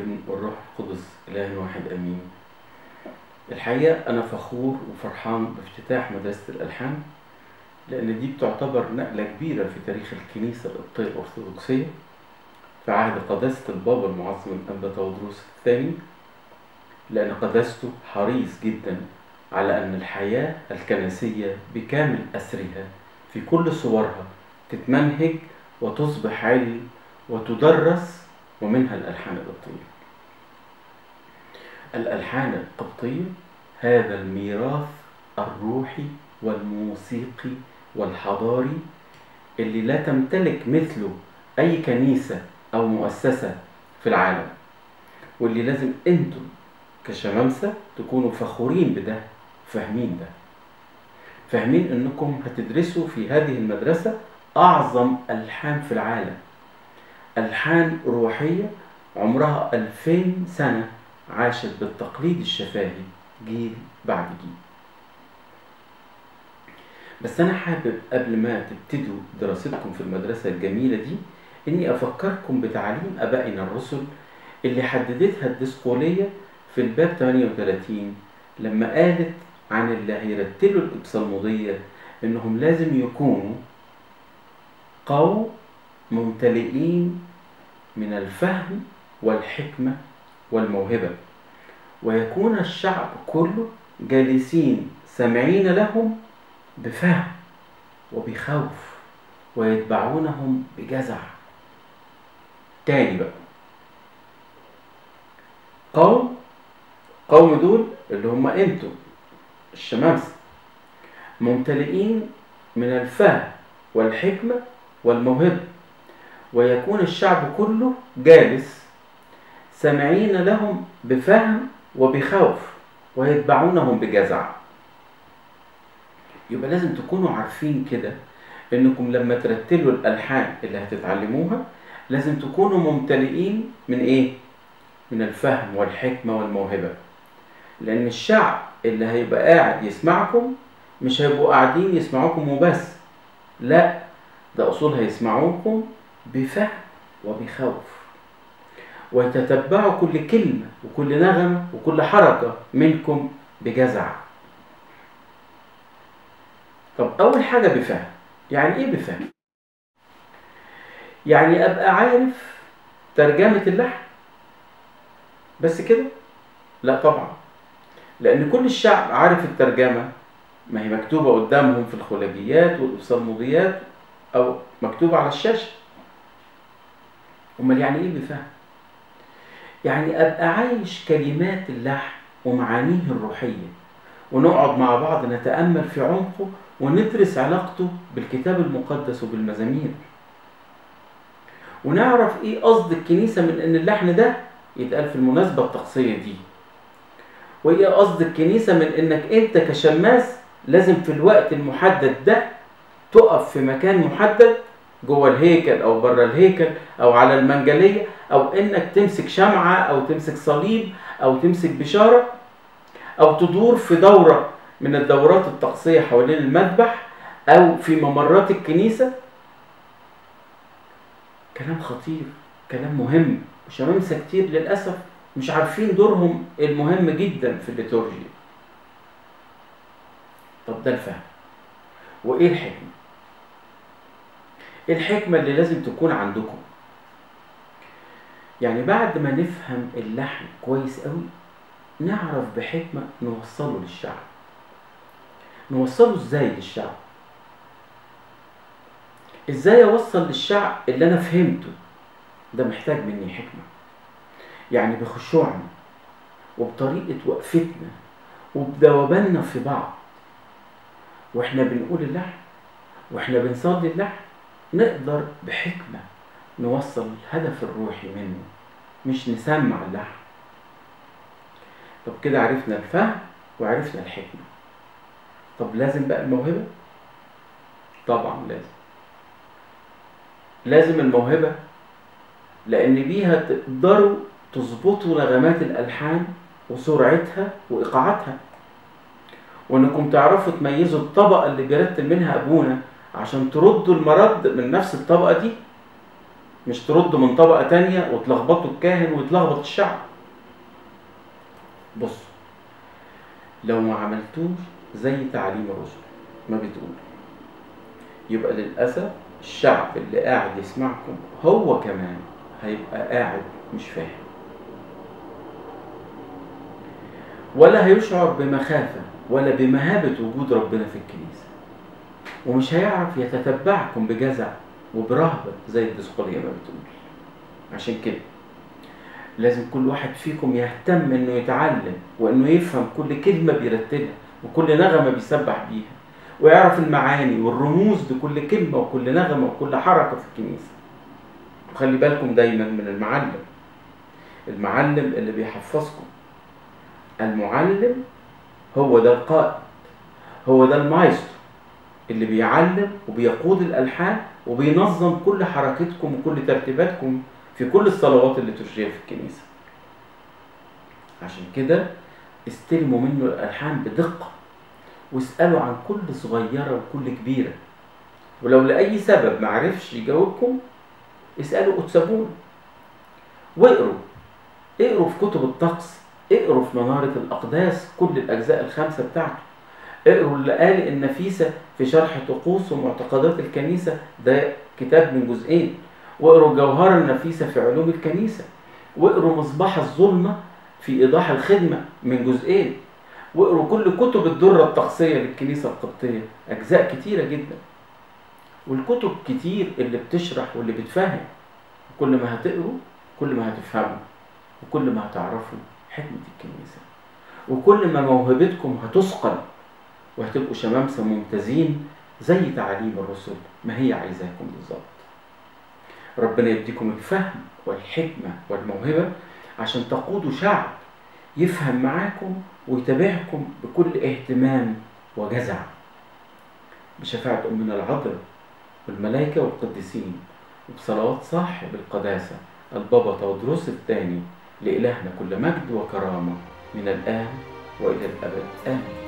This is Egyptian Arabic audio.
والابن والروح القدس إله واحد أمين الحقيقة أنا فخور وفرحان بافتتاح مدرسة الألحان لأن دي بتعتبر نقلة كبيرة في تاريخ الكنيسة القبطية الأرثوذكسية في عهد قداسة البابا المعظم الأنبا تودروس الثاني لأن قداسته حريص جدا على أن الحياة الكنسية بكامل أسرها في كل صورها تتمنهج وتصبح علم وتدرس ومنها الألحان القبطية الألحان القبطية هذا الميراث الروحي والموسيقي والحضاري اللي لا تمتلك مثله أي كنيسة أو مؤسسة في العالم واللي لازم أنتم كشمامسة تكونوا فخورين بده فاهمين ده فاهمين أنكم هتدرسوا في هذه المدرسة أعظم ألحان في العالم ألحان روحية عمرها ألفين سنة عاشت بالتقليد الشفاهي جيل بعد جيل بس أنا حابب قبل ما تبتدوا دراستكم في المدرسة الجميلة دي إني أفكركم بتعاليم أبائنا الرسل اللي حددتها الديسقولية في الباب 38 لما قالت عن اللي هيرتلوا الإبصالمودية إنهم لازم يكونوا قوم ممتلئين من الفهم والحكمة والموهبة ويكون الشعب كله جالسين سامعين لهم بفهم وبخوف ويتبعونهم بجزع تاني بقى قوم قوم دول اللي هم انتوا الشمامسة ممتلئين من الفهم والحكمة والموهبة ويكون الشعب كله جالس سامعين لهم بفهم وبخوف ويتبعونهم بجزع يبقى لازم تكونوا عارفين كده انكم لما ترتلوا الالحان اللي هتتعلموها لازم تكونوا ممتلئين من ايه من الفهم والحكمه والموهبه لان الشعب اللي هيبقى قاعد يسمعكم مش هيبقوا قاعدين يسمعوكم وبس لا ده اصول هيسمعوكم بفهم وبخوف ويتتبعوا كل كلمة وكل نغمة وكل حركة منكم بجزع طب أول حاجة بفهم يعني إيه بفهم؟ يعني أبقى عارف ترجمة اللحن بس كده؟ لا طبعا لأن كل الشعب عارف الترجمة ما هي مكتوبة قدامهم في الخلاجيات والصلموديات أو مكتوبة على الشاشة أمال يعني إيه بفهم؟ يعني أبقى عايش كلمات اللحن ومعانيه الروحية ونقعد مع بعض نتأمل في عمقه وندرس علاقته بالكتاب المقدس وبالمزامير ونعرف ايه قصد الكنيسة من ان اللحن ده يتقال في المناسبة الطقسية دي وايه قصد الكنيسة من انك انت كشماس لازم في الوقت المحدد ده تقف في مكان محدد جوه الهيكل او بره الهيكل او على المنجليه او انك تمسك شمعه او تمسك صليب او تمسك بشاره او تدور في دوره من الدورات الطقسيه حوالين المذبح او في ممرات الكنيسه كلام خطير كلام مهم وشمامسه كتير للاسف مش عارفين دورهم المهم جدا في الليتورجيا طب ده الفهم وايه الحكمه الحكمة اللي لازم تكون عندكم يعني بعد ما نفهم اللحن كويس قوي نعرف بحكمة نوصله للشعب نوصله ازاي للشعب ازاي اوصل للشعب اللي انا فهمته ده محتاج مني حكمة يعني بخشوعنا وبطريقة وقفتنا وبدوبنا في بعض واحنا بنقول اللحن واحنا بنصلي اللحن نقدر بحكمة نوصل الهدف الروحي منه مش نسمع اللحن طب كده عرفنا الفهم وعرفنا الحكمة طب لازم بقى الموهبة طبعا لازم لازم الموهبة لأن بيها تقدروا تظبطوا نغمات الألحان وسرعتها وإيقاعاتها وإنكم تعرفوا تميزوا الطبقة اللي بيرتب منها أبونا عشان تردوا المرد من نفس الطبقة دي مش تردوا من طبقة تانية وتلخبطوا الكاهن ويتلخبط الشعب بصوا لو ما عملتوش زي تعليم الرسل ما بتقول يبقى للأسف الشعب اللي قاعد يسمعكم هو كمان هيبقى قاعد مش فاهم ولا هيشعر بمخافة ولا بمهابة وجود ربنا في الكنيسة ومش هيعرف يتتبعكم بجزع وبرهبة زي الدسقلية ما بتقول عشان كده لازم كل واحد فيكم يهتم انه يتعلم وانه يفهم كل كلمة بيرتلها وكل نغمة بيسبح بيها ويعرف المعاني والرموز لكل كلمة وكل نغمة وكل حركة في الكنيسة وخلي بالكم دايما من المعلم المعلم اللي بيحفظكم المعلم هو ده القائد هو ده المايسترو اللي بيعلم وبيقود الألحان وبينظم كل حركتكم وكل ترتيباتكم في كل الصلوات اللي تشريها في الكنيسة عشان كده استلموا منه الألحان بدقة واسألوا عن كل صغيرة وكل كبيرة ولو لأي سبب معرفش يجاوبكم اسألوا أتسابون واقروا اقروا في كتب الطقس اقروا في منارة الأقداس كل الأجزاء الخمسة بتاعته اقروا اللي قال النفيسة في شرح طقوس ومعتقدات الكنيسة ده كتاب من جزئين واقروا جوهر النفيسة في علوم الكنيسة واقروا مصباح الظلمة في إيضاح الخدمة من جزئين واقروا كل كتب الدرة الطقسية للكنيسة القبطية أجزاء كتيرة جدا والكتب كتير اللي بتشرح واللي بتفهم كل ما هتقروا كل ما هتفهموا وكل ما هتعرفوا حكمة الكنيسة وكل ما موهبتكم هتثقل وهتبقوا شمامسة ممتازين زي تعاليم الرسل ما هي عايزاكم بالظبط ربنا يديكم الفهم والحكمة والموهبة عشان تقودوا شعب يفهم معاكم ويتابعكم بكل اهتمام وجزع بشفاعة أمنا العذراء والملائكة والقديسين وبصلوات صاحب القداسة البابا تودروس الثاني لإلهنا كل مجد وكرامة من الآن وإلى الأبد آمين